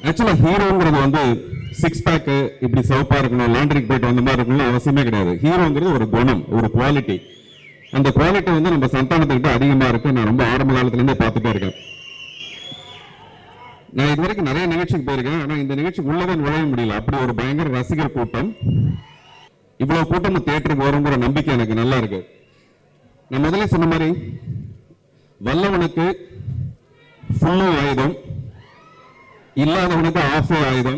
ஆக்சுவலாக ஹீரோங்கிறது வந்து six bag இப்படி சிவப்பா இருக்கணும் லாண்ட்ரிக்கு போயிட்டு வந்த மாதிரி இருக்கணும் அவசியமே கிடையாது ஹீரோங்கிறது ஒரு குணம் ஒரு குவாலிட்டி அந்த குவாலிட்டி வந்து நம்ம சந்தானத்துக்கிட்ட அதிகமா இருக்கு நான் ரொம்ப ஆரம்ப காலத்துல இருந்தே பார்த்துட்டே இருக்கேன் நான் இது வரைக்கும் நிறைய நிகழ்ச்சிக்கு போயிருக்கேன் ஆனா இந்த நிகழ்ச்சிக்கு உள்ளவே நுழைய முடியல அப்படி ஒரு பயங்கர ரசிகர் கூட்டம் இவ்வளவு கூட்டம் தியேட்டருக்கு வருங்கிற நம்பிக்கை எனக்கு நல்லா இருக்கு நான் முதல்ல சொன்ன மாதிரி வல்லவனுக்கு ஃபுல்லு ஆயுதம் இல்லாதவனுக்கு ஆஃப் ஆயுதம்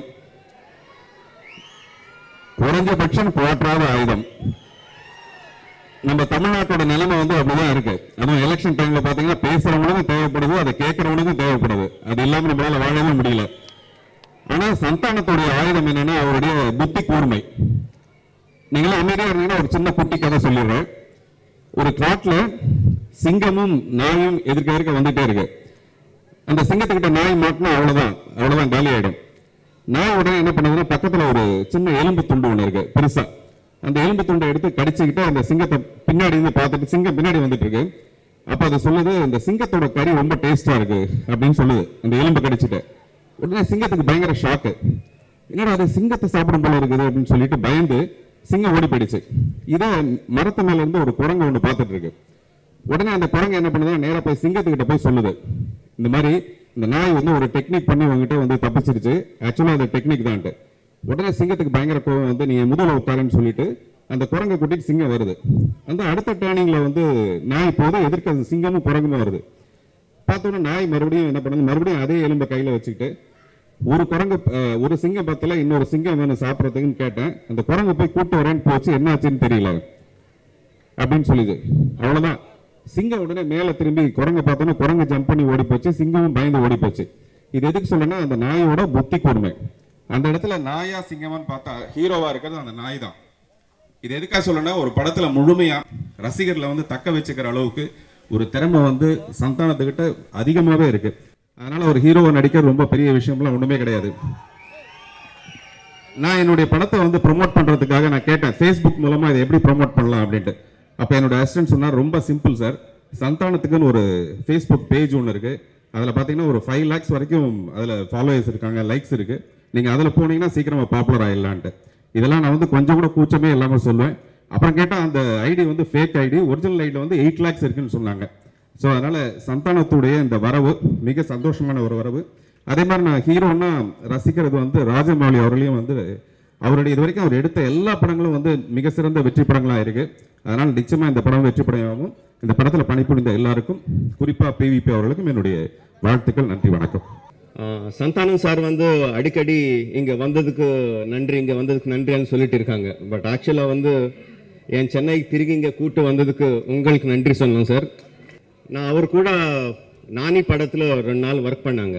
குறைஞ்சபட்சம் குவாற்றாத ஆயுதம் நம்ம தமிழ்நாட்டோட நிலைமை வந்து அப்படிதான் இருக்கு அதுவும் எலெக்ஷன் டைம்ல பாத்தீங்கன்னா பேசுறவனுக்கும் தேவைப்படுது அதை கேட்கறவனுக்கும் தேவைப்படுது அது இல்லாம நம்மளால வாழவே முடியல ஆனா சந்தானத்துடைய ஆயுதம் என்னன்னா அவருடைய புத்தி கூர்மை நீங்களும் அமைதியா இருந்தீங்கன்னா ஒரு சின்ன குட்டி கதை சொல்லிடுறேன் ஒரு காட்டுல சிங்கமும் நாயும் எதிர்க்க எதிர்க்க வந்துட்டே இருக்கு அந்த சிங்கத்துக்கிட்ட நாய் மாட்டினா அவ்வளவுதான் அவ்வளவுதான் காலி ஆயிடும் நாய் உடனே என்ன பண்ணுதுன்னா பக்கத்துல ஒரு சின்ன எலும்பு துண்டு ஒண்ணு இருக்கு பெருசா அந்த எலும்பு துண்டை எடுத்து கடிச்சுக்கிட்டு அந்த சிங்கத்தை பின்னாடி இருந்து பார்த்துட்டு சிங்கம் பின்னாடி வந்துட்டு இருக்கு அப்ப அது சொல்லுது இந்த சிங்கத்தோட கறி ரொம்ப டேஸ்டா இருக்கு அப்படின்னு சொல்லுது அந்த எலும்பு கடிச்சிட்டு உடனே சிங்கத்துக்கு பயங்கர ஷாக்கு என்னடா அது சிங்கத்தை சாப்பிடும் போல இருக்குது அப்படின்னு சொல்லிட்டு பயந்து சிங்கம் ஓடி போயிடுச்சு இதை மரத்து மேல இருந்து ஒரு குரங்கு ஒண்ணு பார்த்துட்டு இருக்கு உடனே அந்த குரங்கு என்ன பண்ணுது நேரா போய் சிங்கத்துக்கிட்ட போய் சொல்லுது இந்த மாதிரி இந்த நாய் வந்து ஒரு டெக்னிக் பண்ணி உங்ககிட்ட வந்து தப்பிச்சிருச்சு ஆக்சுவலா அது டெக்னிக் தான்ட்டு உடனே சிங்கத்துக்கு பயங்கர கோவம் வந்து நீங்க முதல்ல உட்காருன்னு சொல்லிட்டு அந்த குரங்கை கூட்டிட்டு சிங்கம் வருது அந்த அடுத்த டேர்னிங்ல வந்து நாய் போது எதிர்க்க அந்த சிங்கமும் குரங்குமா வருது பார்த்தோன்னா நாய் மறுபடியும் என்ன பண்ணுது மறுபடியும் அதே எலும்பை கையில வச்சுக்கிட்டு ஒரு குரங்கு அஹ், ஒரு சிங்கம் பத்தல இன்னொரு சிங்கம் வேணும் சாப்பிட்றதுக்குன்னு கேட்டேன் அந்த குரங்கு போய் கூட்டு வரேன்னு போச்சு என்ன ஆச்சுன்னு தெரியல அப்படின்னு சொல்லுது அவ்வளவுதான் சிங்கம் உடனே மேல திரும்பி குரங்க பார்த்தோன்னா குரங்கு ஜம்ப் பண்ணி ஓடி போச்சு சிங்கமும் பயந்து ஓடி போச்சு இது எதுக்கு சொல்றேன்னா அந்த நாயோட புத்தி கொடுமை அந்த இடத்துல நாயா சிங்கமான்னு பார்த்தா ஹீரோவா இருக்கிறது அந்த நாய் தான் இது எதுக்காக சொல்லணும்னா ஒரு படத்துல முழுமையா ரசிகர்களை வந்து தக்க வச்சுக்கிற அளவுக்கு ஒரு திறமை வந்து சந்தானத்துக்கிட்ட அதிகமாவே இருக்கு அதனால ஒரு ஹீரோவை நடிக்கிறது ரொம்ப பெரிய விஷயம்லாம் ஒண்ணுமே கிடையாது நான் என்னுடைய படத்தை வந்து ப்ரோமோட் பண்றதுக்காக நான் கேட்டேன் ஃபேஸ்புக் மூலமா இதை எப்படி ப்ரோமோட் பண்ணலாம் அப்படின்ட்டு அப்ப என்னோட அசிஸ்டன்ட் சொன்னார் ரொம்ப சிம்பிள் சார் சந்தானத்துக்குன்னு ஒரு ஃபேஸ்புக் பேஜ் ஒன்று இருக்கு அதுல பாத்தீங்கன்னா ஒரு ஃபைவ் லேக்ஸ் வரைக்கும் அதுல ஃபாலோவர்ஸ் இருக்காங்க லைக்ஸ் இருக்கு நீங்க அதுல போனீங்கன்னா சீக்கிரமா பாப்புலர் ஆயிடலான்ட்டு இதெல்லாம் நான் வந்து கொஞ்சம் கூட கூச்சமே இல்லாம சொல்லுவேன் அப்புறம் கேட்டா அந்த ஐடி வந்து ஃபேக் ஐடி ஒரிஜினல் ஐடியில் வந்து எயிட் லேக்ஸ் இருக்குன்னு சொன்னாங்க ஸோ அதனால சந்தானத்துடைய இந்த வரவு மிக சந்தோஷமான ஒரு வரவு அதே மாதிரி நான் ஹீரோன்னா ரசிக்கிறது வந்து ராஜமௌலி அவர்களையும் வந்து அவருடைய இது வரைக்கும் அவர் எடுத்த எல்லா படங்களும் வந்து மிக சிறந்த வெற்றி படங்களா இருக்கு அதனால நிச்சயமா இந்த படம் வெற்றி படமாகும் இந்த படத்துல பணிபுரிந்த எல்லாருக்கும் குறிப்பா பிவிபி அவர்களுக்கும் என்னுடைய வாழ்த்துக்கள் நன்றி வணக்கம் ஆஹ் சந்தானம் சார் வந்து அடிக்கடி இங்க வந்ததுக்கு நன்றி இங்க வந்ததுக்கு நன்றின்னு சொல்லிட்டு இருக்காங்க பட் ஆக்சுவலா வந்து என் சென்னைக்கு திரும்பி இங்க கூட்டு வந்ததுக்கு உங்களுக்கு நன்றி சொல்லணும் சார் நான் அவர் கூட நானி படத்துல ரெண்டு நாள் ஒர்க் பண்ணாங்க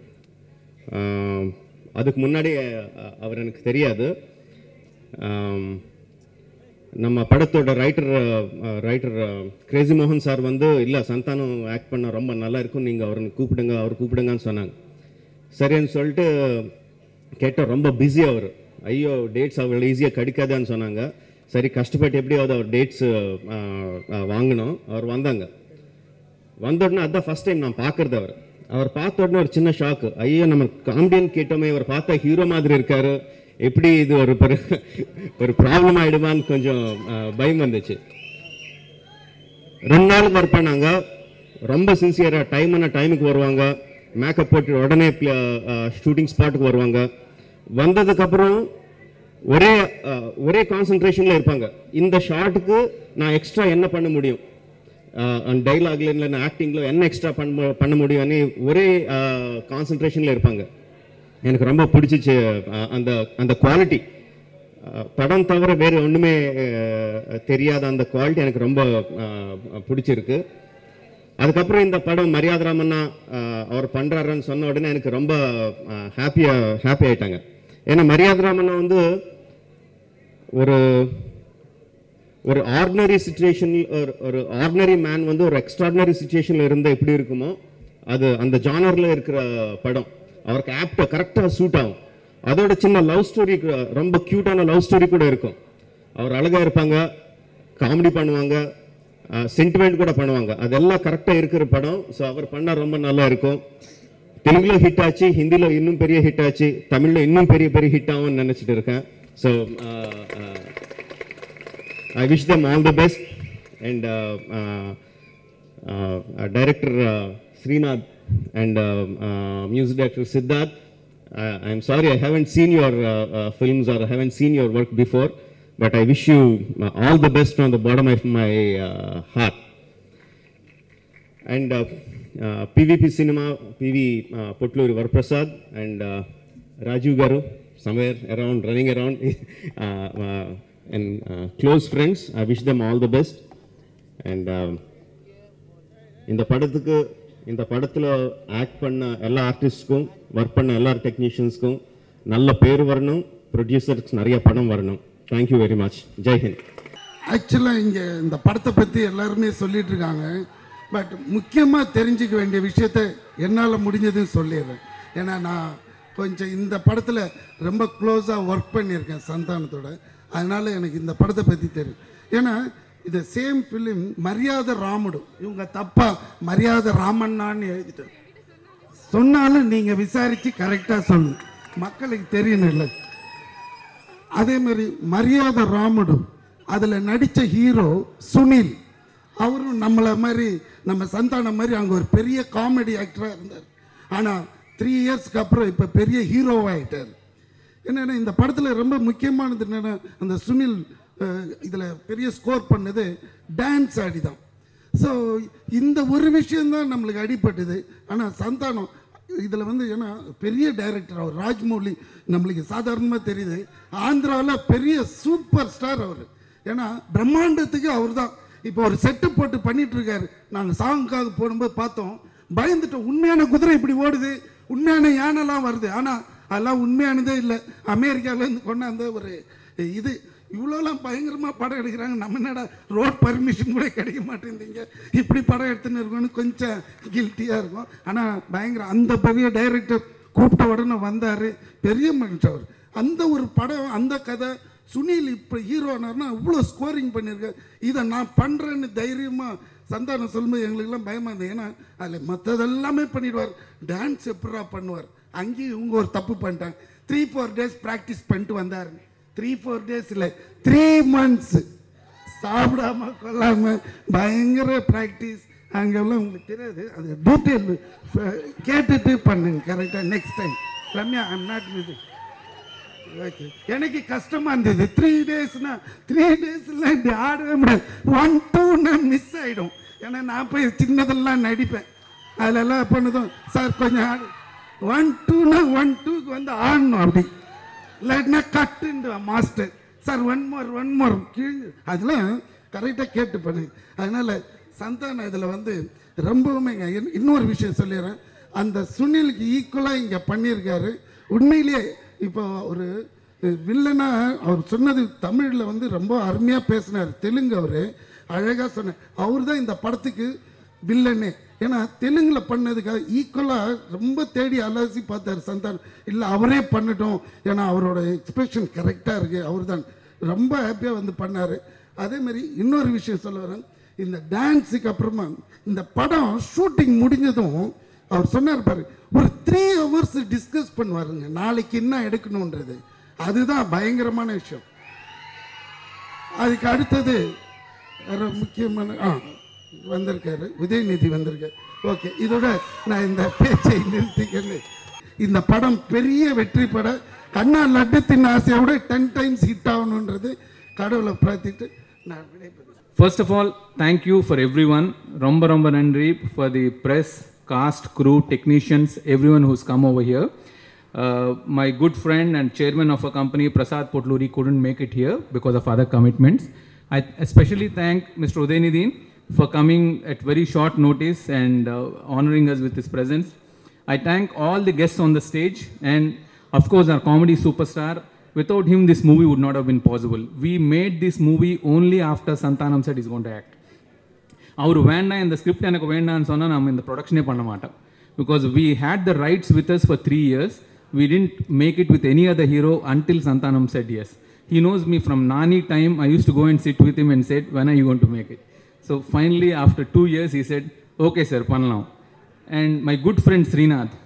ஆஹ் அதுக்கு முன்னாடி அஹ், அவர் எனக்கு தெரியாது ஆம், நம்ம படத்தோட ரைட்டர் ரைட்டர் கிரேசி மோகன் சார் வந்து இல்லை சந்தானம் ஆக்ட் பண்ண ரொம்ப நல்லா இருக்கும் நீங்கள் அவரை கூப்பிடுங்க அவர் கூப்பிடுங்கன்னு சொன்னாங்க சரின்னு சொல்லிட்டு கேட்டால் ரொம்ப பிஸி அவர் ஐயோ டேட்ஸ் அவ்வளோ ஈஸியாக கிடைக்காதான்னு சொன்னாங்க சரி கஷ்டப்பட்டு எப்படியாவது அவர் டேட்ஸ் வாங்கினோம் அவர் வந்தாங்க வந்த உடனே அதான் ஃபர்ஸ்ட் டைம் நான் பார்க்கறது அவர் அவர் பார்த்த உடனே ஒரு சின்ன ஷாக்கு ஐயோ நம்ம காமெடியன் கேட்டோமே இவர் பார்த்தா ஹீரோ மாதிரி இருக்காரு எப்படி இது ஒரு பெரு- ஒரு ப்ராப்ளம் ஆயிடுமான்னு கொஞ்சம் அஹ், பயம் வந்துச்சு ரெண்டு நாள் ஒர்க் பண்ணாங்க ரொம்ப சின்சியராக டைம் ஆன டைமுக்கு வருவாங்க மேக்கப் போட்டு உடனே ஷூட்டிங் ஸ்பாட்டுக்கு வருவாங்க வந்ததுக்கப்புறம் ஒரே அஹ், ஒரே கான்சென்ட்ரேஷனில் இருப்பாங்க இந்த ஷாட்டுக்கு நான் எக்ஸ்ட்ரா என்ன பண்ண முடியும் டைலாக்ல இல்லை ஆக்டிங்கில் என்ன எக்ஸ்ட்ரா பண்ண பண்ண முடியும்னு ஒரே கான்சென்ட்ரேஷனில் இருப்பாங்க எனக்கு ரொம்ப பிடிச்சிச்சு அஹ், அந்த அந்த குவாலிட்டி படம் தவிர வேறு ஒன்றுமே தெரியாத அந்த குவாலிட்டி எனக்கு ரொம்ப அஹ், பிடிச்சிருக்கு அதுக்கப்புறம் இந்த படம் மரியாதை ராமண்ணா அஹ், அவர் பண்ணுறாருன்னு சொன்ன உடனே எனக்கு ரொம்ப ஹாப்பியாக ஹாப்பி ஆயிட்டாங்க ஏன்னா மரியாதை ராமண்ணா வந்து ஒரு ஒரு ஆர்டினரி சுச்சுவேஷன் ஒரு ஒரு ஆர்டினரி மேன் வந்து ஒரு எக்ஸ்ட்ராடினரி சுச்சுவேஷனில் இருந்தால் எப்படி இருக்குமோ அது அந்த ஜானரில் இருக்கிற படம் அவருக்கு ஆப்டாக கரெக்டாக சூட் ஆகும் அதோட சின்ன லவ் ஸ்டோரி ரொம்ப க்யூட்டான லவ் ஸ்டோரி கூட இருக்கும் அவர் அழகாக இருப்பாங்க காமெடி பண்ணுவாங்க சென்டிமெண்ட் கூட பண்ணுவாங்க அதெல்லாம் கரெக்டாக இருக்கிற படம் ஸோ அவர் பண்ணால் ரொம்ப நல்லா இருக்கும் தெலுங்குல ஹிட் ஆச்சு ஹிந்தில இன்னும் பெரிய ஹிட் ஆச்சு தமிழ்ல இன்னும் பெரிய பெரிய ஹிட் ஆகும்னு நினைச்சிட்டு இருக்கேன் so I wish them all the best and director Srinath and music director Siddharth I am sorry I haven't seen your films or haven't seen your work before but I wish you all the best from the bottom of my heart and uh, uh, PVP Cinema, PV uh, Putluri Varprasad and uh, Rajiv Garu, somewhere around, running around, uh, uh, and uh, close friends. I wish them all the best. And um, இந்த படத்துக்கு இந்த படத்தில் act பண்ண எல்லா ஆர்டிஸ்ட்க்கும் work பண்ண எல்லா டெக்னீஷியன்ஸ்க்கும் நல்ல பேர் வரணும் ப்ரொடியூசருக்கு நிறைய படம் வரணும் தேங்க்யூ வெரி மச் ஜெய்ஹிந்த் ஆக்சுவலாக இங்கே இந்த படத்தை பற்றி எல்லாருமே சொல்லிட்டு இருக்காங்க பட் முக்கியமாக தெரிஞ்சுக்க வேண்டிய விஷயத்த என்னால் முடிஞ்சதுன்னு சொல்லிடுறேன் ஏன்னா நான் கொஞ்சம் இந்த படத்தில் ரொம்ப க்ளோஸாக ஒர்க் பண்ணியிருக்கேன் சந்தானத்தோட அதனால் எனக்கு இந்த படத்தை பற்றி தெரியும் ஏன்னா இது சேம் ஃபிலிம் மரியாதை ராமுடு இவங்க தப்பா மரியாதை ராமண்ணான்னு எழுதிட்டு சொன்னாலும் நீங்கள் விசாரித்து கரெக்டாக சொல்லணும் மக்களுக்கு தெரியணும் இல்லை அதே மாதிரி மரியாதை ராமுடு அதில் நடித்த ஹீரோ சுனில் அவரும் நம்மளை மாதிரி நம்ம சந்தானம் மாதிரி அங்கே ஒரு பெரிய காமெடி ஆக்டராக இருந்தார் ஆனால் த்ரீ இயர்ஸ்க்கு அப்புறம் இப்போ பெரிய ஹீரோவாகிட்டார் என்னென்னா இந்த படத்தில் ரொம்ப முக்கியமானது என்னென்னா அந்த சுனில் இதில் பெரிய ஸ்கோர் பண்ணது டான்ஸ் ஆடி தான் ஸோ இந்த ஒரு விஷயம்தான் நம்மளுக்கு அடிபட்டது ஆனால் சந்தானம் இதில் வந்து ஏன்னா பெரிய டைரக்டர் அவர் ராஜ்மௌலி நம்மளுக்கு சாதாரணமாக தெரியுது ஆந்திராவில் பெரிய சூப்பர் ஸ்டார் அவர் ஏன்னா பிரம்மாண்டத்துக்கு அவர் தான் இப்போ ஒரு செட்டு போட்டு பண்ணிட்டு இருக்காரு நாங்கள் சாங்குக்காக போடும்போது பார்த்தோம் பயந்துட்டோம் உண்மையான குதிரை இப்படி ஓடுது உண்மையான யானைலாம் வருது ஆனால் அதெல்லாம் உண்மையானதே இல்லை அமெரிக்காவிலேருந்து கொண்டாந்த ஒரு இது இவ்வளோலாம் பயங்கரமாக படம் எடுக்கிறாங்க நம்ம என்னடா ரோட் பர்மிஷன் கூட கிடைக்க மாட்டேங்குதுங்க இப்படி படம் எடுத்துன்னு இருக்கோம்னு கொஞ்சம் கில்ட்டியாக இருக்கும் ஆனால் பயங்கர அந்த பெரிய டைரக்டர் கூப்பிட்ட உடனே வந்தார் பெரிய மனுஷன் அவர் அந்த ஒரு படம் அந்த கதை சுனில் இப்போ ஹீரோனார்னா இவ்வளோ ஸ்கோரிங் பண்ணியிருக்காரு இதை நான் பண்ணுறேன்னு தைரியமாக சந்தானம் சொல்லும்போது எங்களுக்கெல்லாம் பயமாக இருந்தது ஏன்னா அதில் மற்றதெல்லாமே பண்ணிடுவார் டான்ஸ் எப்படா பண்ணுவார் அங்கேயும் இவங்க ஒரு தப்பு பண்ணிட்டாங்க த்ரீ ஃபோர் டேஸ் ப்ராக்டிஸ் பண்ணிட்டு வந்தார் த்ரீ ஃபோர் டேஸ் இல்லை த்ரீ மந்த்ஸ் சாப்பிடாம கொள்ளாம பயங்கர ப்ராக்டிஸ் அங்கெல்லாம் உங்களுக்கு தெரியாது அது டீட்டெயில் கேட்டுட்டு பண்ணுங்க கரெக்டாக next time Ramya I'm not music okay எனக்கு கஷ்டமா இருந்தது த்ரீ டேஸ்னா த்ரீ டேஸ்ல இப்படி ஆடவே முடியாது ஒன் டூனா மிஸ் ஆயிடும் ஏன்னா நான் போய் சின்னதெல்லாம் நடிப்பேன் அதிலெல்லாம் பண்ணதும் சார் கொஞ்சம் ஆடு ஒன் டூனா ஒன் டூக்கு வந்து ஆடணும் அப்படி இல்லாட்டினா கட்டுண்டு master sir one more one more கீழ் அதெல்லாம் கரெக்டாக கேட்டு பண்ணு அதனால சந்தானம் இதில் வந்து ரொம்பவுமே இன்னொரு விஷயம் சொல்லிடுறேன் அந்த சுனிலுக்கு ஈக்குவலாக இங்கே பண்ணியிருக்காரு உண்மையிலேயே இப்போ ஒரு வில்லனா அவர் சொன்னது தமிழில் வந்து ரொம்ப அருமையாக பேசினார் தெலுங்கு அவர் அழகாக சொன்னார் அவர் தான் இந்த படத்துக்கு வில்லனே ஏன்னா தெலுங்கில் பண்ணதுக்காக ஈக்குவலாக ரொம்ப தேடி அலசி பார்த்தார் சந்தானம் இல்லை அவரே பண்ணட்டும் ஏன்னா அவரோட எக்ஸ்பிரஷன் கரெக்டாக இருக்குது அவர் தான் ரொம்ப ஹாப்பியாக வந்து பண்ணார் அதே மாதிரி இன்னொரு விஷயம் சொல்ல வரேன் இந்த டான்ஸுக்கு அப்புறமா இந்த படம் ஷூட்டிங் முடிஞ்சதும் அவர் சொன்னார் பாரு ஒரு த்ரீ ஹவர்ஸ் டிஸ்கஸ் பண்ணுவாருங்க நாளைக்கு என்ன எடுக்கணுன்றது அதுதான் பயங்கரமான விஷயம் அதுக்கு அடுத்தது வேற முக்கியமான ஆ வந்திருக்காரு உதயநிதி வந்திருக்காரு ஓகே இதோட நான் இந்த பேச்சை நிறுத்திக்கிறேன் இந்த படம் பெரிய வெற்றி பட கண்ணா லட்டத்தின் ஆசையோட டென் டைம்ஸ் ஹிட் ஆகணுன்றது கடவுளை பிரார்த்திட்டு நான் விடைபெறுகிறேன் First of all, thank you for everyone. Romba Romba Nandri for the press, cast, crew, technicians, everyone who's come over here. Uh, my good friend and chairman of a company, Prasad Potluri, couldn't make it here because of other commitments. I especially thank Mr. Udaynidin for coming at very short notice and uh, honoring us with his presence. I thank all the guests on the stage and, of course, our comedy superstar. Without him, this movie would not have been possible. We made this movie only after Santanam said he's going to act. அவர் வேண்டாம் இந்த script எனக்கு வேண்டாம்னு சொன்னால் நம்ம இந்த ப்ரொடக்ஷனே பண்ண மாட்டோம் because we had the rights with us for three years we didn't make it with any other hero until Santhanam said yes he knows me from நானி time I use to go and sit with him and said when I you going to make it so finally after two years he said okay sir பண்ணலாம் and my good friend Srinath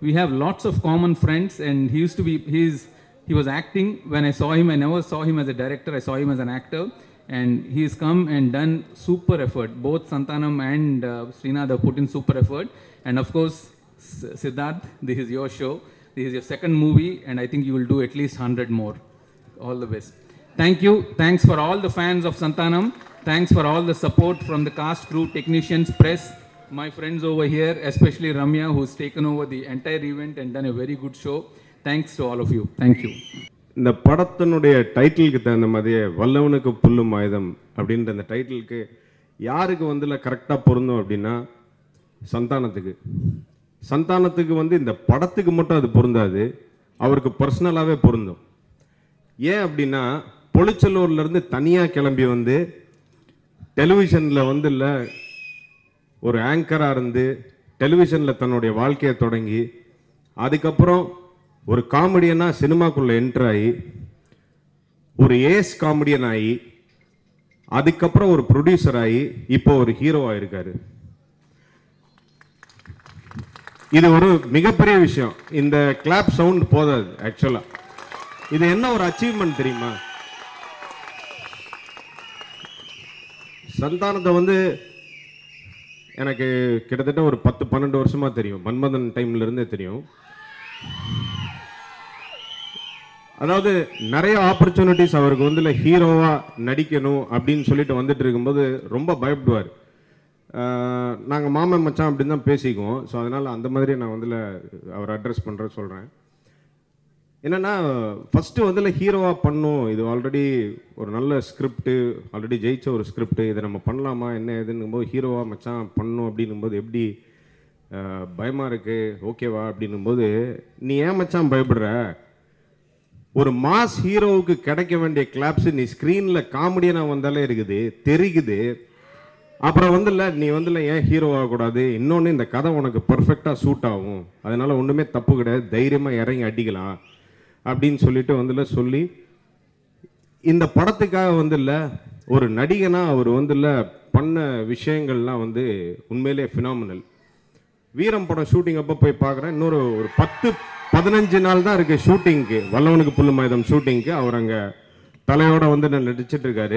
we have lots of common friends, and he used to be, he's, he was acting. When I saw him, I never saw him as a director, I saw him as an actor. And he's come and done super effort. Both Santanam and uh, Srinath have put in super effort. And of course, S- Siddharth, this is your show. This is your second movie, and I think you will do at least 100 more. All the best. Thank you. Thanks for all the fans of Santanam. Thanks for all the support from the cast, crew, technicians, press, my friends over here, especially Ramya, who's taken over the entire event and done a very good show. Thanks to all of you. Thank you. இந்த படத்தினுடைய டைட்டிலுக்கு தகுந்த மாதிரியே வல்லவனுக்கு புல்லும் ஆயுதம் அப்படின்ற அந்த டைட்டிலுக்கு யாருக்கு வந்துல கரெக்டாக பொருந்தும் அப்படின்னா சந்தானத்துக்கு சந்தானத்துக்கு வந்து இந்த படத்துக்கு மட்டும் அது பொருந்தாது அவருக்கு பர்சனலாகவே பொருந்தும் ஏன் அப்படின்னா பொளிச்சலூர்ல இருந்து தனியாக கிளம்பி வந்து டெலிவிஷனில் வந்து இல்லை ஒரு ஆங்கராக இருந்து டெலிவிஷனில் தன்னுடைய வாழ்க்கையை தொடங்கி அதுக்கப்புறம் ஒரு காமெடியனாக சினிமாக்குள்ளே என்டர் ஆகி ஒரு ஏஸ் காமெடியன் ஆகி அதுக்கப்புறம் ஒரு ப்ரொடியூசர் ஆகி இப்போ ஒரு ஹீரோ ஆயிருக்காரு இது ஒரு மிகப்பெரிய விஷயம் இந்த கிளாப் சவுண்ட் போதாது ஆக்சுவலா இது என்ன ஒரு அச்சீவ்மெண்ட் தெரியுமா சந்தானத்தை வந்து எனக்கு கிட்டத்தட்ட ஒரு பத்து பன்னெண்டு வருஷமா தெரியும் மன்மதன் டைம்ல இருந்தே தெரியும் அதாவது நிறைய ஆப்பர்ச்சுனிட்டிஸ் அவருக்கு வந்து ஹீரோவா நடிக்கணும் அப்படின்னு சொல்லிட்டு வந்துட்டு இருக்கும்போது ரொம்ப பயப்படுவார் ஆஹ் நாங்க மாமன் மச்சான் அப்படின்னு தான் பேசிக்குவோம் ஸோ அதனால அந்த மாதிரி நான் வந்து அவர் அட்ரஸ் பண்ற சொல்றேன் என்னன்னா ஃபர்ஸ்ட் வந்து ஹீரோவா பண்ணும் இது ஆல்ரெடி ஒரு நல்ல ஸ்கிரிப்ட் ஆல்ரெடி ஜெயிச்ச ஒரு ஸ்கிரிப்ட் இதை நம்ம பண்ணலாமா என்ன ஏதுன்னும் போது ஹீரோவா மச்சான் பண்ணும் அப்படின்னும் போது எப்படி ஆஹ் பயமா இருக்கு ஓகேவா அப்படின்னும் போது நீ ஏன் மச்சான் பயப்படுற ஒரு மாஸ் ஹீரோவுக்கு கிடைக்க வேண்டிய கிளாப்ஸ் நீ ஸ்க்ரீன்ல காமெடியனா வந்தாலே இருக்குது தெரியுது அப்புறம் வந்துல நீ வந்துல ஏன் ஹீரோ ஆகக்கூடாது இன்னொன்று இந்த கதை உனக்கு பர்ஃபெக்டாக சூட் ஆகும் அதனால ஒன்றுமே தப்பு கிடையாது தைரியமாக இறங்கி அடிக்கலாம் அப்படின்னு சொல்லிட்டு வந்துல சொல்லி இந்த படத்துக்காக வந்துல ஒரு நடிகனா அவர் வந்துல பண்ண விஷயங்கள்லாம் வந்து உண்மையிலே ஃபினாமினல் வீரம் படம் ஷூட்டிங் அப்போ போய் பார்க்குறேன் இன்னொரு ஒரு பத்து பதினஞ்சு நாள் தான் இருக்கு ஷூட்டிங்க்கு வல்லவனுக்கு புல்லு மாயுதம் ஷூட்டிங்க்கு அவர் அங்கே தலையோட வந்து நடிச்சிட்டு இருக்காரு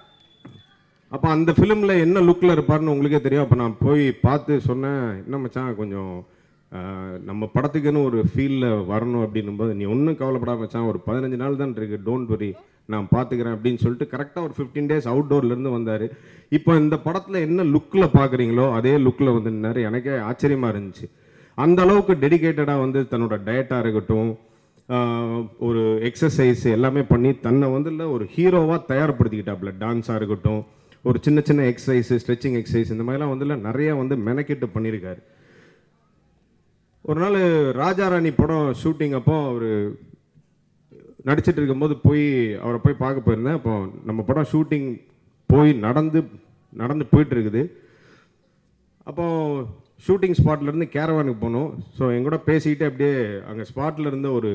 அப்போ அந்த ஃபிலிமில் என்ன லுக்கில் இருப்பாருன்னு உங்களுக்கே தெரியும் அப்போ நான் போய் பார்த்து சொன்னேன் என்ன மச்சான் கொஞ்சம் ஆஹ், நம்ம படத்துக்குன்னு ஒரு ஃபீலில் வரணும் அப்படின்னும்போது நீ ஒன்றும் கவலைப்படாம மச்சான் ஒரு பதினஞ்சு நாள் தான் இருக்கு டோன்ட் வரி நான் பார்த்துக்கிறேன் அப்படின்னு சொல்லிட்டு கரெக்டாக ஒரு ஃபிஃப்டீன் டேஸ் அவுட்டோர்லேருந்து வந்தார் இப்போ இந்த படத்தில் என்ன லுக்கில் பார்க்குறீங்களோ அதே லுக்கில் வந்து நின்னாரு எனக்கே ஆச்சரியமாக இருந்துச்சு அந்த அளவுக்கு டெடிகேட்டடாக வந்து தன்னோட டயட்டாக இருக்கட்டும் ஆஹ், ஒரு எக்ஸசைஸ் எல்லாமே பண்ணி தன்னை வந்து இல்ல ஒரு ஹீரோவாக தயார்படுத்திக்கிட்டாப்புல டான்ஸாக இருக்கட்டும் ஒரு சின்ன சின்ன எக்ஸசைஸ் ஸ்ட்ரெச்சிங் எக்ஸசைஸ் இந்த மாதிரிலாம் வந்து இல்ல நிறைய வந்து மெனக்கெட்டு பண்ணியிருக்காரு ஒரு நாள் ராஜா ராணி படம் ஷூட்டிங் அப்போ அவர் நடிச்சிட்டு இருக்கும்போது போய் அவரை போய் பார்க்க போயிருந்தேன் அப்போ நம்ம படம் ஷூட்டிங் போய் நடந்து நடந்து போயிட்டு இருக்குது அப்போ ஷூட்டிங் ஸ்பாட்ல இருந்து கேரவானுக்கு போனோம் ஸோ என் கூட பேசிக்கிட்டே அப்படியே அங்கே ஸ்பாட்ல இருந்து ஒரு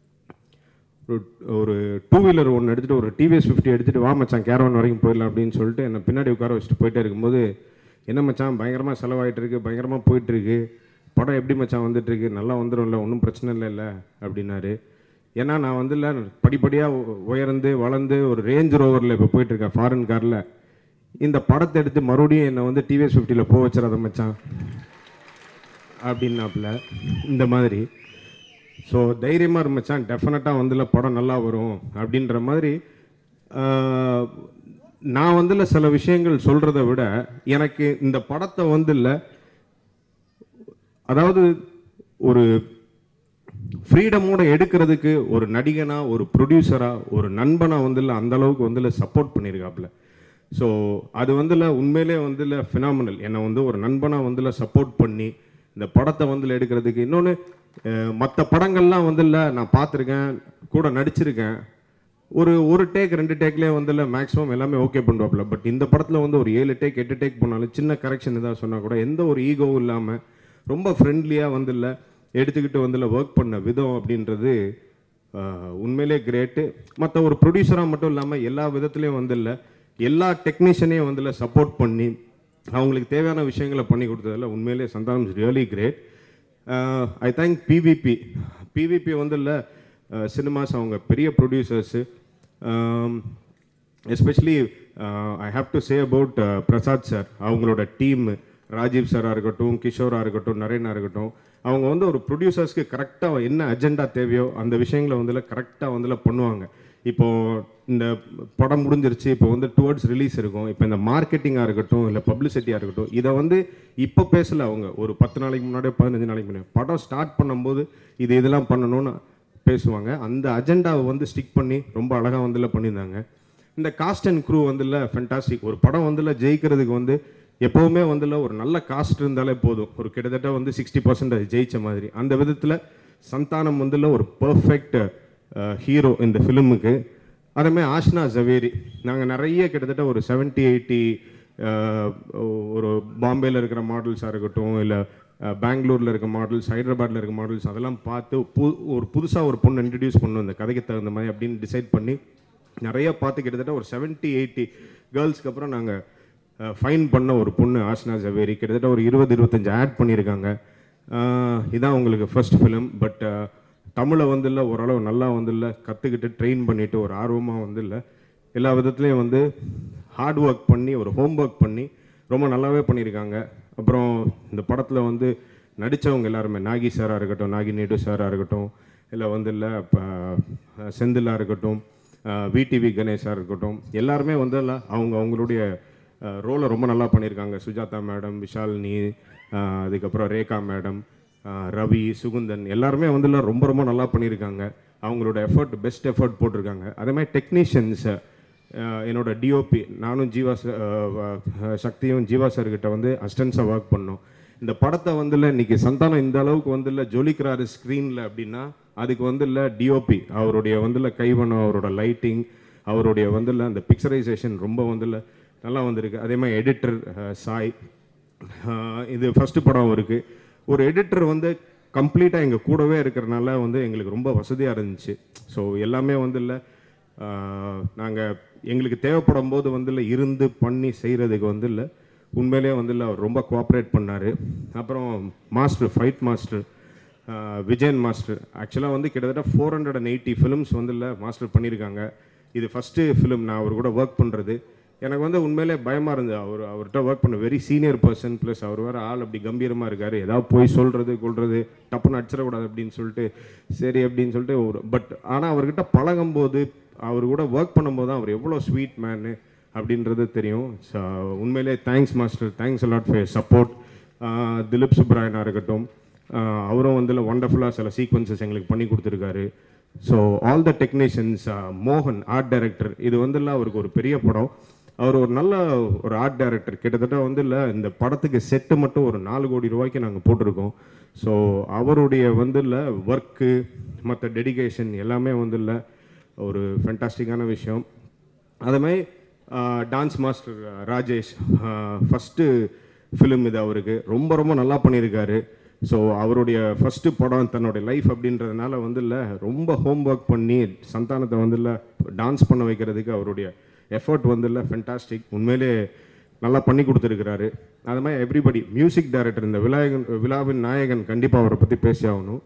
ஒரு ஒரு டூ வீலர் ஒன்று எடுத்துட்டு ஒரு டிவிஎஸ் ஃபிஃப்டி எடுத்துட்டு வா மச்சான் கேரவான் வரைக்கும் போயிடலாம் அப்படின்னு சொல்லிட்டு என்னை பின்னாடி உட்கார வச்சுட்டு போயிட்டே இருக்கும்போது என்ன மச்சான் பயங்கரமாக செலவாயிட்டு இருக்கு பயங்கரமாக போயிட்டு இருக்கு படம் எப்படி மச்சான் வந்துட்டு இருக்கு நல்லா வந்துடும்ல ஒன்றும் பிரச்சனை இல்லைல்ல அப்படின்னாரு ஏன்னா நான் வந்து இல்லை படிப்படியாக உயர்ந்து வளர்ந்து ஒரு ரேஞ்ச் ரோவரில் இப்போ போயிட்டு இருக்கேன் ஃபாரின் காரில் இந்த படத்தை எடுத்து மறுபடியும் என்னை வந்து டிவிஎஸ் ஃபிஃப்டியில் போக வச்சிடாத மச்சான் அப்படின்னாப்புல இந்த மாதிரி ஸோ தைரியமாக இருந்துச்சான் டெஃபினட்டாக வந்துல படம் நல்லா வரும் அப்படின்ற மாதிரி ஆஹ், நான் வந்துல சில விஷயங்கள் சொல்கிறத விட எனக்கு இந்த படத்தை வந்துல அதாவது ஒரு ஃப்ரீடமோட எடுக்கிறதுக்கு ஒரு நடிகனா ஒரு ப்ரொடியூசரா ஒரு நண்பனா வந்துல அந்த அளவுக்கு வந்துல சப்போர்ட் பண்ணியிருக்காப்புல ஸோ அது வந்துல உண்மையிலே வந்துல ஃபினாமினல் என்னை வந்து ஒரு நண்பனா வந்துல சப்போர்ட் பண்ணி இந்த படத்தை வந்துல எடுக்கிறதுக்கு இன்னொன்று மற்ற படங்கள்லாம் வந்துல நான் பார்த்துருக்கேன் கூட நடிச்சிருக்கேன் ஒரு ஒரு டேக் ரெண்டு டேக்லேயே வந்துல மேக்ஸிமம் எல்லாமே ஓகே பண்ணுவாப்புல பட் இந்த படத்தில் வந்து ஒரு ஏழு டேக் எட்டு டேக் போனாலும் சின்ன கரெக்ஷன் ஏதாவது சொன்னால் கூட எந்த ஒரு ஈகோவும் இல்லாமல் ரொம்ப ஃப்ரெண்ட்லியாக வந்துல எடுத்துக்கிட்டு வந்துல ஒர்க் பண்ண விதம் அப்படின்றது ஆஹ், உண்மையிலே கிரேட்டு மற்ற ஒரு ப்ரொடியூசராக மட்டும் இல்லாமல் எல்லா விதத்துலேயும் வந்துல எல்லா டெக்னீஷியனையும் வந்துல சப்போர்ட் பண்ணி அவங்களுக்கு தேவையான விஷயங்களை பண்ணி கொடுத்ததில் உண்மையிலே Santhanam really great I thank PVP PVP வந்து இல்லை சினிமாஸ் அவங்க பெரிய producers especially I have to say about Prasad sir அவங்களோட டீம் ராஜீவ் சாராக இருக்கட்டும் கிஷோராக இருக்கட்டும் நரேனா இருக்கட்டும் அவங்க வந்து ஒரு ப்ரொடியூசர்ஸ்க்கு கரெக்டாக என்ன அஜெண்டா தேவையோ அந்த விஷயங்களை வந்து கரெக்டாக வந்து பண்ணுவாங்க இப்போ இந்த படம் முடிஞ்சிருச்சு இப்போ வந்து டுவர்ட்ஸ் ரிலீஸ் இருக்கும் இப்போ இந்த மார்க்கெட்டிங்காக இருக்கட்டும் இல்லை பப்ளிசிட்டியாக இருக்கட்டும் இதை வந்து இப்போ பேசல அவங்க ஒரு பத்து நாளைக்கு முன்னாடி பதினஞ்சு நாளைக்கு முன்னாடி படம் ஸ்டார்ட் பண்ணும்போது இது இதெல்லாம் பண்ணணும்னு பேசுவாங்க அந்த அஜெண்டாவை வந்து ஸ்டிக் பண்ணி ரொம்ப அழகாக வந்துல பண்ணியிருந்தாங்க இந்த காஸ்ட் அண்ட் க்ரூ வந்துல ஃபென்டாஸ்டிக் ஒரு படம் வந்துல ஜெயிக்கிறதுக்கு வந்து எப்போவுமே வந்துல ஒரு நல்ல காஸ்ட் இருந்தாலே போதும் ஒரு கிட்டத்தட்ட வந்து சிக்ஸ்டி பர்சன்ட் ஜெயிச்ச மாதிரி அந்த விதத்தில் சந்தானம் வந்துல ஒரு பர்ஃபெக்ட் ஹீரோ இந்த ஃபிலிமுக்கு அதேமாதிரி ஆஷ்னா ஜவேரி நாங்கள் நிறைய கிட்டத்தட்ட ஒரு செவன்ட்டி எயிட்டி ஒரு பாம்பேல இருக்கிற மாடல்ஸாக இருக்கட்டும் இல்லை பெங்களூரில் இருக்க மாடல்ஸ் ஹைதராபாத்தில் இருக்க மாடல்ஸ் அதெல்லாம் பார்த்து பு ஒரு புதுசாக ஒரு பொண்ணு இன்ட்ரடியூஸ் பண்ணணும் இந்த கதைக்கு தகுந்த மாதிரி அப்படின்னு டிசைட் பண்ணி நிறைய பார்த்து கிட்டத்தட்ட ஒரு செவன்ட்டி எயிட்டி கேர்ள்ஸ்க்கு அப்புறம் நாங்கள் ஃபைன் பண்ண ஒரு பொண்ணு ஆஷ்னா ஜவேரி கிட்டத்தட்ட ஒரு இருபது இருபத்தஞ்சு ஆட் பண்ணியிருக்காங்க அஹ் இதான் உங்களுக்கு ஃபர்ஸ்ட் ஃபிலிம் பட் தமிழை வந்து இல்லை ஓரளவு நல்லா வந்து இல்லை கற்றுக்கிட்டு ட்ரெயின் பண்ணிவிட்டு ஒரு ஆர்வமாக வந்து இல்லை எல்லா விதத்துலேயும் வந்து ஹார்ட் ஒர்க் பண்ணி ஒரு ஹோம் ஒர்க் பண்ணி ரொம்ப நல்லாவே பண்ணியிருக்காங்க அப்புறம் இந்த படத்தில் வந்து நடித்தவங்க எல்லாருமே நாகி சாராக இருக்கட்டும் நாகி நேடு சாராக இருக்கட்டும் இல்லை வந்து இல்லை இப்போ செந்திலாக இருக்கட்டும் விடிவி கணேஷாக இருக்கட்டும் எல்லாருமே வந்து இல்லை அவங்க அவங்களுடைய ரோலை ரொம்ப நல்லா பண்ணியிருக்காங்க சுஜாதா மேடம் விஷாலினி அஹ், அதுக்கப்புறம் ரேகா மேடம் அஹ், ரவி சுகுந்தன் எல்லாருமே வந்து இல்லை ரொம்ப ரொம்ப நல்லா பண்ணியிருக்காங்க அவங்களோட எஃபர்ட் பெஸ்ட் எஃபர்ட் போட்டிருக்காங்க அதே மாதிரி டெக்னீஷியன்ஸை என்னோட டிஓபி நானும் ஜீவா sir, அஹ், அஹ், சக்தியும் ஜீவா சார்கிட்ட வந்து அஸ்டன்ஸாக ஒர்க் பண்ணோம் இந்த படத்தை வந்து இல்லை இன்னைக்கு சந்தானம் இந்த அளவுக்கு வந்து இல்லை ஜொலிக்கிறாரு ஸ்க்ரீனில் அப்படின்னா அதுக்கு வந்து இல்லை டிஓபி அவருடைய வந்து இல்லை கைவனம் அவரோட லைட்டிங் அவருடைய வந்து இல்லை அந்த பிக்சரைசேஷன் ரொம்ப வந்து இல்லை நல்லா வந்திருக்கு அதே மாதிரி எடிட்டர் சாய் ஆஹ் இது ஃபர்ஸ்ட் படம் இருக்கு ஒரு எடிட்டர் வந்து கம்ப்ளீட்டாக எங்கள் கூடவே இருக்கிறனால வந்து எங்களுக்கு ரொம்ப வசதியாக இருந்துச்சு ஸோ எல்லாமே வந்து இல்லை நாங்கள் எங்களுக்கு தேவைப்படும் போது வந்து இல்லை இருந்து பண்ணி செய்கிறதுக்கு வந்து இல்லை உண்மையிலேயே வந்து இல்லை அவர் ரொம்ப கோஆப்ரேட் பண்ணார் அப்புறம் master fight master Vijayan master ஆக்சுவலாக வந்து கிட்டத்தட்ட four hundred and eighty films வந்து இல்லை மாஸ்டர் பண்ணியிருக்காங்க இது ஃபஸ்ட்டு ஃபிலிம் நான் அவர் கூட ஒர்க் பண்ணுறது எனக்கு வந்து உண்மையிலே பயமாக இருந்தது அவர் அவர்கிட்ட ஒர்க் பண்ண வெரி சீனியர் பர்சன் ப்ளஸ் அவர் வேறு ஆள் அப்படி கம்பீரமாக இருக்கார் ஏதாவது போய் சொல்கிறது கொள்வது டப்புன்னு அடிச்சிடக்கூடாது அப்படின்னு சொல்லிட்டு சரி அப்படின்னு சொல்லிட்டு ஒரு பட் ஆனால் அவர்கிட்ட பழகும்போது அவர் கூட ஒர்க் பண்ணும்போது தான் அவர் எவ்வளோ ஸ்வீட் மேனு அப்படின்றது தெரியும் ஸோ உண்மையிலே thanks master thanks a lot for support Dileep சுப்ராயனா இருக்கட்டும் ஆஹ் அவரும் வந்து ஒண்டர்ஃபுல்லாக சில சீக்வன்சஸ் எங்களுக்கு பண்ணி கொடுத்துருக்காரு ஸோ ஆல் த டெக்னீஷியன்ஸ் மோகன் ஆர்ட் டைரக்டர் இது வந்து இல்லை அவருக்கு ஒரு பெரிய படம் அவர் ஒரு நல்ல ஒரு ஆர்ட் டைரக்டர் கிட்டத்தட்ட வந்து இல்லை இந்த படத்துக்கு செட்டு மட்டும் ஒரு நாலு கோடி ரூபாய்க்கு நாங்கள் போட்டிருக்கோம் ஸோ அவருடைய வந்து இல்லை ஒர்க்கு மற்ற டெடிகேஷன் எல்லாமே வந்து இல்லை ஒரு ஃபென்டாஸ்டிக்கான விஷயம் அதுமாதிரி dance master Rajesh first film இது அவருக்கு ரொம்ப ரொம்ப நல்லா பண்ணியிருக்காரு ஸோ அவருடைய ஃபஸ்ட்டு படம் தன்னுடைய லைஃப் அப்படின்றதுனால வந்து இல்லை ரொம்ப ஹோம் ஒர்க் பண்ணி சந்தானத்தை வந்து இல்லை டான்ஸ் பண்ண வைக்கிறதுக்கு அவருடைய எஃபர்ட் வந்து இல்லை ஃபென்டாஸ்டிக் உண்மையிலே நல்லா பண்ணி கொடுத்துருக்கிறாரு அது மாதிரி எவ்ரிபடி மியூசிக் டைரக்டர் இந்த விநாயகன் விழாவின் நாயகன் கண்டிப்பாக அவரை பற்றி பேசி ஆகணும்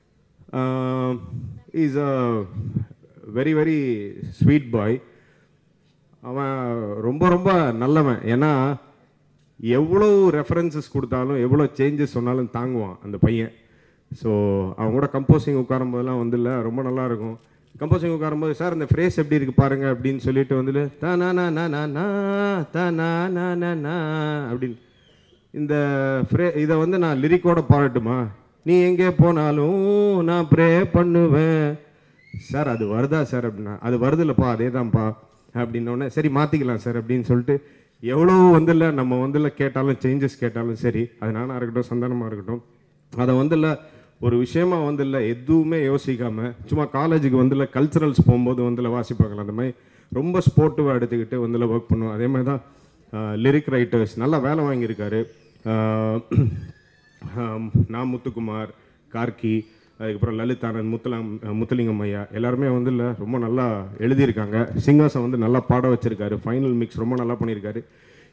is a very very sweet boy அவன் ரொம்ப ரொம்ப நல்லவன் ஏன்னா எவ்வளோ ரெஃபரன்சஸ் கொடுத்தாலும் எவ்வளோ சேஞ்சஸ் சொன்னாலும் தாங்குவான் அந்த பையன் ஸோ அவன் கூட கம்போசிங் உட்காரும் போதெல்லாம் வந்து இல்லை ரொம்ப நல்லா இருக்கும் கம்போசிங் உட்காரும்போது சார் இந்த ஃப்ரேஸ் எப்படி இருக்கு பாருங்க அப்படின்னு சொல்லிட்டு வந்துட்டு தா நா நா நா நா நா தா நா நா நா நா அப்படின்னு இந்த ஃப்ரே இதை வந்து நான் லிரிக்கோட பாடட்டுமா நீ எங்கே போனாலும் நான் ப்ரே பண்ணுவேன் சார் அது வருதா சார் அப்படின்னா அது வருதுல்லப்பா அதே தான்ப்பா அப்படின்னோடனே சரி மாற்றிக்கலாம் சார் அப்படின்னு சொல்லிட்டு எவ்வளோ வந்துல நம்ம வந்துல கேட்டாலும் சேஞ்சஸ் கேட்டாலும் சரி அது நானாக இருக்கட்டும் சந்தானமாக இருக்கட்டும் அதை வந்துல ஒரு விஷயமா வந்துல எதுவுமே யோசிக்காம சும்மா காலேஜுக்கு வந்துல கல்ச்சுரல்ஸ் போகும்போது வந்துல வாசிப்பாங்களா அந்த மாதிரி ரொம்ப ஸ்போர்ட்டிவாக எடுத்துக்கிட்டு வந்துல ஒர்க் பண்ணுவோம் அதே மாதிரி தான் லிரிக் ரைட்டர்ஸ் நல்லா வேலை வாங்கியிருக்காரு ஆஹ் ஆம், நான் முத்துக்குமார் கார்கி அதுக்கப்புறம் லலிதானந்த் முத்துலாம் முத்துலிங்கம் ஐயா எல்லாருமே வந்து இல்லை ரொம்ப நல்லா எழுதியிருக்காங்க சிங்கர்ஸை வந்து நல்லா பாட வச்சிருக்காரு ஃபைனல் மிக்ஸ் ரொம்ப நல்லா பண்ணியிருக்காரு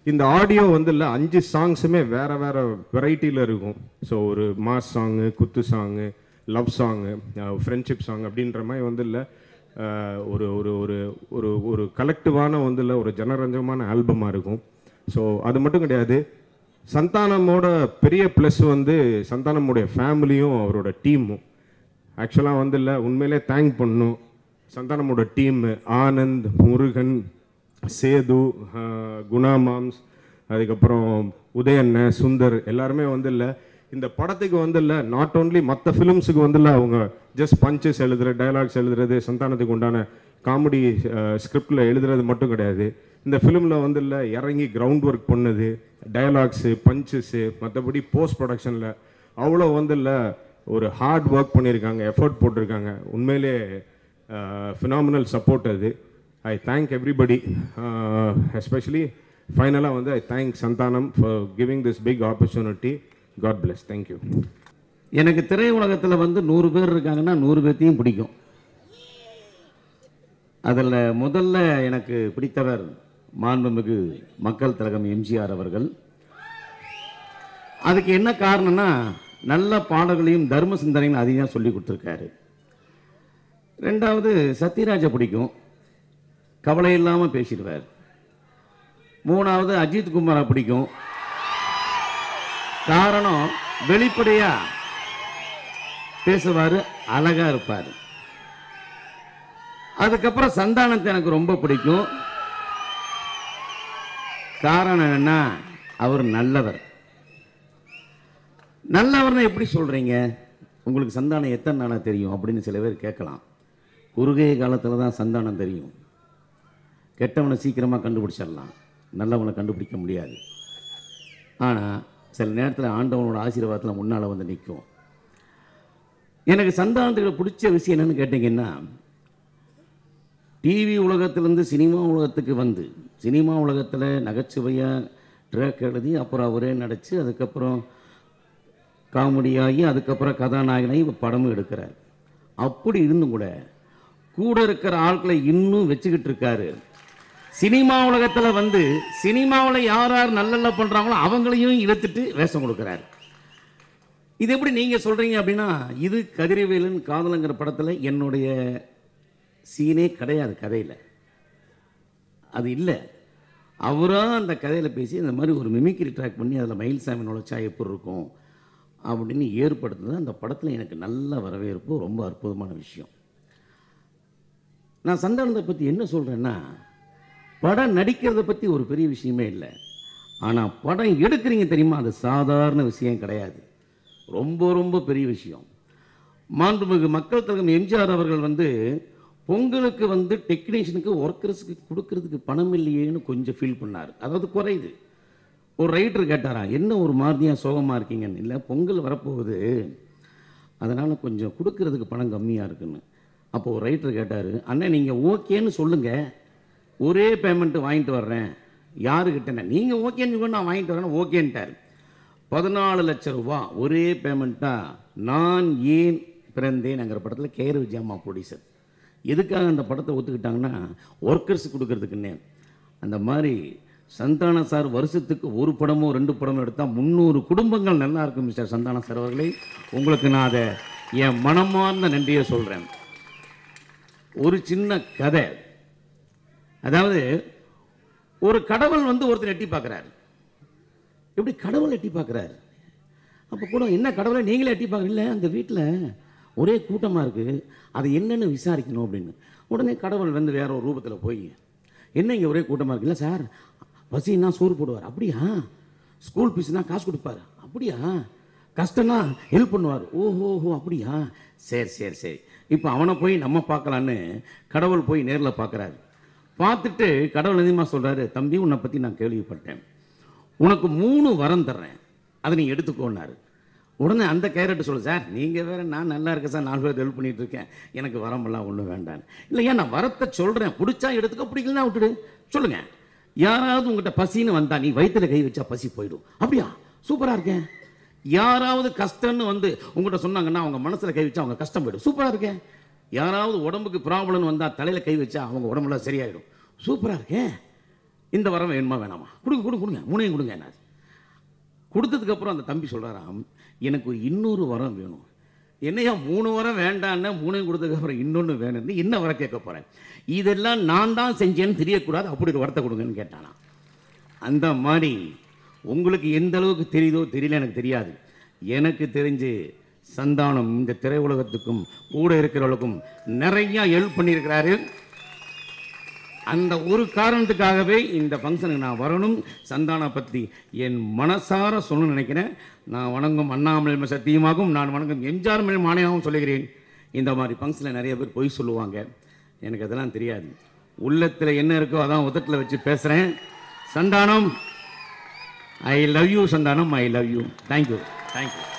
இந்த ஆடியோ வந்து இல்லை அஞ்சு சாங்ஸுமே வேற வேற வெரைட்டியில் இருக்கும் ஸோ ஒரு மாஸ் சாங்கு குத்து song love song friendship song அப்படின்ற மாதிரி வந்து இல்லை ஒரு ஒரு ஒரு ஒரு ஒரு கலெக்டிவான வந்து இல்லை ஒரு ஜனரஞ்சமான ஆல்பமாக இருக்கும் ஸோ அது மட்டும் கிடையாது சந்தானமோட பெரிய ப்ளஸ் வந்து சந்தானமுடைய ஃபேமிலியும் அவரோட டீமும் ஆக்சுவலாக வந்து இல்லை உண்மையிலே தேங்க் பண்ணணும் சந்தானமோட டீம் ஆனந்த் முருகன் சேது ஆஹ், குணா மாம்ஸ் அதுக்கப்புறம் உதயண்ண சுந்தர் எல்லாருமே வந்து இல்லை இந்த படத்துக்கு வந்து இல்லை நாட் ஓன்லி மற்ற ஃபிலிம்ஸுக்கு வந்து இல்லை அவங்க ஜஸ்ட் பஞ்சஸ் எழுதுற டயலாக்ஸ் எழுதுறது சந்தானத்துக்கு உண்டான காமெடி ஸ்கிரிப்டில் எழுதுறது மட்டும் கிடையாது இந்த ஃபிலிமில் வந்து இல்லை இறங்கி கிரவுண்ட் ஒர்க் பண்ணது டயலாக்ஸு பஞ்சஸ்ஸு மற்றபடி போஸ்ட் ப்ரொடக்ஷனில் அவ்வளோ வந்து இல்லை ஒரு ஹார்ட் ஒர்க் பண்ணியிருக்காங்க எஃபர்ட் போட்டிருக்காங்க உண்மையிலே ஃபினாமினல் சப்போர்ட் அது ஐ தேங்க் எவ்ரிபடி எஸ்பெஷலி ஃபைனலாக வந்து I thank Santhanam for giving this big opportunity God bless thank you எனக்கு திரையுலகத்தில் வந்து நூறு பேர் இருக்காங்கன்னா நூறு பேர்த்தையும் பிடிக்கும் அதில் முதல்ல எனக்கு பிடித்தவர் மாண்புமிகு மக்கள் திலகம் எம்ஜிஆர் அவர்கள் அதுக்கு என்ன காரணம்னா நல்ல பாடல்களையும் தர்ம சிந்தனையும் அதிகம் சொல்லி கொடுத்துருக்காரு ரெண்டாவது சத்யராஜை பிடிக்கும் கவலை இல்லாமல் பேசிடுவார் மூணாவது அஜித் குமாரை பிடிக்கும் காரணம் வெளிப்படையா பேசுவார் அழகா இருப்பார் அதுக்கப்புறம் சந்தானத்தை எனக்கு ரொம்ப பிடிக்கும் காரணம் என்னன்னா அவர் நல்லவர் நல்லவர்னு எப்படி சொல்றீங்க உங்களுக்கு சந்தானம் எத்தனை நாளாக தெரியும் அப்படின்னு சில பேர் கேட்கலாம் குறுகிய காலத்தில் தான் சந்தானம் தெரியும் கெட்டவனை சீக்கிரமாக கண்டுபிடிச்சிடலாம் நல்லவனை கண்டுபிடிக்க முடியாது ஆனால் சில நேரத்தில் ஆண்டவனோட ஆசீர்வாதத்தில் முன்னால் வந்து நிற்கும் எனக்கு சந்தானத்துக்கு பிடிச்ச விஷயம் என்னன்னு கேட்டிங்கன்னா டிவி உலகத்திலேருந்து சினிமா உலகத்துக்கு வந்து சினிமா உலகத்தில் நகைச்சுவையாக ட்ராக் எழுதி அப்புறம் அவரே நடித்து அதுக்கப்புறம் காமெடியாகி அதுக்கப்புறம் கதாநாயகனாகி இப்ப படமும் எடுக்கிறார் அப்படி இருந்தும் கூட கூட இருக்கிற ஆட்களை இன்னும் வச்சுக்கிட்டு இருக்காரு சினிமா உலகத்தில் வந்து சினிமாவில் யார் யார் நல்ல நல்ல பண்ணுறாங்களோ அவங்களையும் இழுத்துட்டு வேஷம் கொடுக்குறாரு இது எப்படி நீங்கள் சொல்கிறீங்க அப்படின்னா இது கதிரவேலன் காதலங்கிற படத்தில் என்னுடைய சீனே கிடையாது கதையில் அது இல்லை அவராக அந்த கதையில் பேசி இந்த மாதிரி ஒரு மிமிக்ரி ட்ராக் பண்ணி அதில் மயில்சாமி நுழைச்சா எப்படி இருக்கும் அப்படின்னு ஏற்படுத்துனது அந்த படத்தில் எனக்கு நல்ல வரவேற்பு ரொம்ப அற்புதமான விஷயம் நான் சந்தானத்தை பற்றி என்ன சொல்கிறேன்னா படம் நடிக்கிறத பற்றி ஒரு பெரிய விஷயமே இல்லை ஆனால் படம் எடுக்கிறீங்க தெரியுமா அது சாதாரண விஷயம் கிடையாது ரொம்ப ரொம்ப பெரிய விஷயம் மாண்புமிகு மக்கள் தலைவர் எம்ஜிஆர் அவர்கள் வந்து பொங்கலுக்கு வந்து டெக்னீஷியனுக்கு ஒர்க்கர்ஸுக்கு கொடுக்கறதுக்கு பணம் இல்லையேன்னு கொஞ்சம் ஃபீல் பண்ணார் அதாவது குறையுது ஒரு ரைட்டர் கேட்டாரா என்ன ஒரு மாதிரியாக சோகமாக இருக்கீங்கன்னு இல்லை பொங்கல் வரப்போகுது அதனால் கொஞ்சம் கொடுக்கறதுக்கு பணம் கம்மியாக இருக்குன்னு அப்போ ஒரு ரைட்டர் கேட்டார் அண்ணன் நீங்கள் ஓகேன்னு சொல்லுங்கள் ஒரே பேமெண்ட்டு வாங்கிட்டு வர்றேன் யாருக்கிட்டேன்னா நீங்கள் ஓகேன்னு சொல்லி நான் வாங்கிட்டு வரேன் ஓகேன்ட்டார் பதினாலு லட்ச ரூபா ஒரே பேமெண்ட்டாக நான் ஏன் பிறந்தேன்ங்கிற படத்தில் கேர் விஜயம்மா ப்ரொடியூசர் எதுக்காக அந்த படத்தை ஒத்துக்கிட்டாங்கன்னா ஒர்க்கர்ஸ் கொடுக்கறதுக்குன்னே அந்த மாதிரி சந்தான சார் வருஷத்துக்கு ஒரு படமோ ரெண்டு படமோ எடுத்தால் முந்நூறு குடும்பங்கள் நல்லா இருக்கும் மிஸ்டர் சந்தான சார் அவர்களே உங்களுக்கு நான் அதை என் மனமார்ந்த நன்றியை சொல்கிறேன் ஒரு சின்ன கதை அதாவது ஒரு கடவுள் வந்து ஒருத்தர் எட்டி பார்க்குறாரு எப்படி கடவுள் எட்டி பார்க்குறாரு அப்போ கூட என்ன கடவுளை நீங்களே எட்டி பார்க்க இல்லை அந்த வீட்டில் ஒரே கூட்டமாக இருக்குது அது என்னன்னு விசாரிக்கணும் அப்படின்னு உடனே கடவுள் வந்து வேற ஒரு ரூபத்தில் போய் என்ன இங்கே ஒரே கூட்டமாக இருக்கு இல்லை சார் பசின்னா சோறு போடுவார் அப்படியா ஸ்கூல் ஃபீஸ்னா காசு கொடுப்பாரு அப்படியா கஷ்டம்னா ஹெல்ப் பண்ணுவார் ஓஹோ ஓஹோ அப்படியா சரி சரி சரி இப்போ அவனை போய் நம்ம பார்க்கலான்னு கடவுள் போய் நேரில் பார்க்குறாரு பார்த்துட்டு கடவுள் அதிகமா சொல்கிறாரு தம்பி உன்னை பற்றி நான் கேள்விப்பட்டேன் உனக்கு மூணு வரம் தர்றேன் அதை நீ எடுத்துக்கோன்னாரு உடனே அந்த கேரட் சொல்லு சார் நீங்கள் வேற நான் நல்லா இருக்கேன் சார் நாலு பேர் ஹெல்ப் பண்ணிட்டு இருக்கேன் எனக்கு வரமெல்லாம் ஒன்றும் வேண்டாம் இல்லையா நான் வரத்தை சொல்கிறேன் பிடிச்சா எடுத்துக்க பிடிக்கலனா விட்டுடு சொல்லுங்க யாராவது உங்ககிட்ட பசின்னு வந்தா நீ வயித்துல கை வச்சா பசி போயிடும் அப்படியா சூப்பராக இருக்கேன் யாராவது கஷ்டம்னு வந்து உங்கள்கிட்ட சொன்னாங்கன்னா அவங்க மனசுல கை வச்சா அவங்க கஷ்டம் போயிடும் சூப்பராக இருக்கேன் யாராவது உடம்புக்கு ப்ராப்ளம்னு வந்தா தலையில கை வச்சா அவங்க உடம்புல சரியாயிடும் சூப்பராக இருக்கேன் இந்த வரம் வேணுமா வேணாமா கொடுங்க கொடுங்க கொடுங்க மூணையும் கொடுங்க என்ன கொடுத்ததுக்கப்புறம் அந்த தம்பி சொல்கிறாராம் எனக்கு ஒரு இன்னொரு வரம் வேணும் என்னையா மூணு வரம் வேண்டான்னா மூணையும் கொடுத்ததுக்கப்புறம் இன்னொன்று வேணும்னு என்ன வரம் கேட்க போகிறேன் இதெல்லாம் நான் தான் செஞ்சேன்னு தெரியக்கூடாது அப்படி ஒரு வரத்தை கொடுங்கன்னு கேட்டானா அந்த மாதிரி உங்களுக்கு எந்த அளவுக்கு தெரியுதோ தெரியல எனக்கு தெரியாது எனக்கு தெரிஞ்சு சந்தானம் இந்த திரையுலகத்துக்கும் கூட இருக்கிறவளுக்கும் நிறைய ஹெல்ப் பண்ணியிருக்கிறாரு அந்த ஒரு காரணத்துக்காகவே இந்த ஃபங்க்ஷனுக்கு நான் வரணும் சந்தானா பற்றி என் மனசார சொல்லணும்னு நினைக்கிறேன் நான் வணங்கும் அண்ணாமலை சத்தியமாகவும் நான் வணங்கும் எம்ஜிஆர் மேல் மானியாகவும் சொல்லுகிறேன் இந்த மாதிரி ஃபங்க்ஷனில் நிறைய பேர் பொய் சொல்லுவாங்க எனக்கு அதெல்லாம் தெரியாது உள்ளத்தில் என்ன இருக்கோ அதான் உதட்டில் வச்சு பேசுகிறேன் Santhanam I love you Santhanam I love you thank you thank you